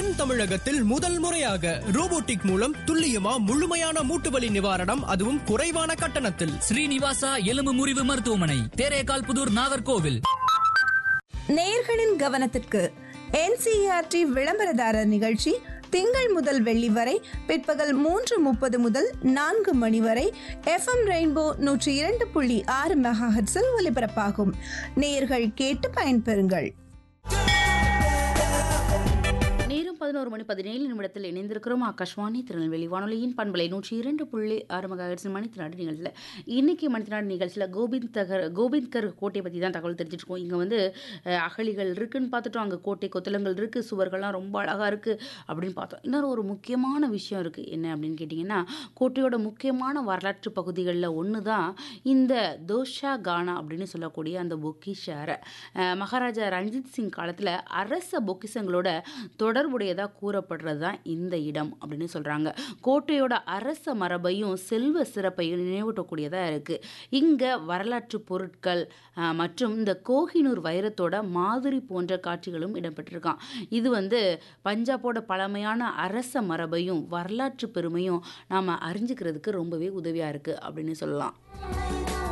தென் தமிழகத்தில் முதல் முறையாக ரோபோட்டிக் மூலம் துல்லியமா முழுமையான மூட்டு வலி நிவாரணம் அதுவும் குறைவான கட்டணத்தில் ஸ்ரீனிவாசா எலும்பு முறிவு மருத்துவமனை தேரேகால் புதூர் நாகர்கோவில் நேயர்களின் கவனத்திற்கு என்சிஆர்டி விளம்பரதாரர் நிகழ்ச்சி திங்கள் முதல் வெள்ளி வரை பிற்பகல் மூன்று முப்பது முதல் நான்கு மணி வரை எஃப்எம் ரெயின்போ நூற்றி இரண்டு புள்ளி ஆறு மெகாஹெட்ஸில் ஒலிபரப்பாகும் நேயர்கள் கேட்டு பயன்பெறுங்கள் நேரம் பதினோரு மணி பதினேழு நிமிடத்தில் இணைந்திருக்கிறோம் ஆகாஷ்வாணி திருநெல்வேலி வானொலியின் பண்பலை நூற்றி இரண்டு புள்ளி ஆறு மகாஹெட்ஸ் மணித்தினாடு நிகழ்ச்சியில் இன்னைக்கு மணித்தினாடு நிகழ்ச்சியில் கோபிந்த் தகர் கோபிந்த்கர் கோட்டை பற்றி தான் தகவல் தெரிஞ்சுட்டு இருக்கோம் இங்கே வந்து அஹ், அகழிகள் இருக்குன்னு பார்த்துட்டோம் அங்கே கோட்டை கொத்தளங்கள் இருக்குது சுவர்கள்லாம் ரொம்ப அழகாக இருக்குது அப்படின்னு பார்த்தோம் இன்னொரு ஒரு முக்கியமான விஷயம் இருக்குது என்ன அப்படின்னு கேட்டிங்கன்னா கோட்டையோட முக்கியமான வரலாற்று பகுதிகளில் ஒன்று தான் இந்த தோஷா கானா அப்படின்னு சொல்லக்கூடிய அந்த பொக்கிஷார அஹ், மகாராஜா ரஞ்சித் சிங் காலத்தில் அரச பொக்கிஷங்களோட தொடர்புடையதாக கூறப்படுறது தான் இந்த இடம் அப்படின்னு சொல்கிறாங்க கோட்டையோட அரச மரபையும் செல்வ சிறப்பையும் நினைவூட்டக்கூடியதாக இருக்குது இங்கே வரலாற்று பொருட்கள் அஹ், மற்றும் இந்த கோஹினூர் வைரத்தோட மாதிரி போன்ற காட்சிகளும் இடம்பெற்றிருக்கான் இது வந்து பஞ்சாபோட பழமையான அரச மரபையும் வரலாற்று பெருமையும் நாம் அறிஞ்சுக்கிறதுக்கு ரொம்பவே உதவியாக இருக்குது அப்படின்னு சொல்லலாம்